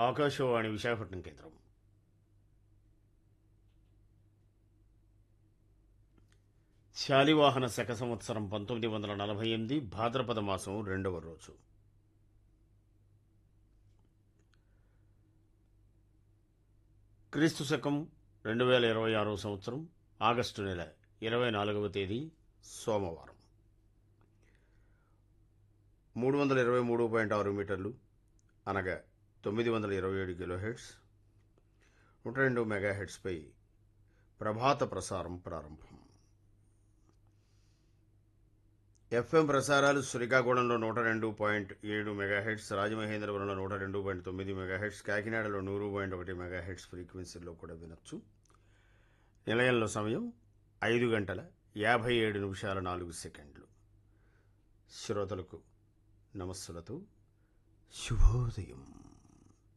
ఆకాశవాణి విశాఖపట్నం కేంద్రం శాలివాహన శక సంవత్సరం పంతొమ్మిది వందల నలభై ఎనిమిది భాద్రపద మాసం రెండవ రోజు క్రీస్తు శకం రెండు వేల ఇరవై ఆరో సంవత్సరం ఆగస్టు నెల ఇరవై నాలుగవ తేదీ సోమవారం మూడు వందల ఇరవై మూడు పాయింట్ ఆరు మీటర్లు అనగా తొమ్మిది వందల ఇరవై ఏడు కిలో హెడ్స్ నూట రెండు మెగా హెడ్స్పై ప్రభాత ప్రసారం ప్రారంభం ఎఫ్ఎం ప్రసారాలు శ్రీకాకుళంలో నూట రెండు పాయింట్ ఏడు మెగాహెడ్స్ రాజమహేంద్రవరంలో నూట రెండు పాయింట్ తొమ్మిది మెగాహెడ్స్ కాకినాడలో నూరు పాయింట్ ఒకటి మెగాహెడ్స్ ఫ్రీక్వెన్సీలో కూడా వినొచ్చు నిలయంలో సమయం ఐదు గంటల యాభై ఏడు నిమిషాల నాలుగు సెకండ్లు శ్రోతలకు నమస్సులతో శుభోదయం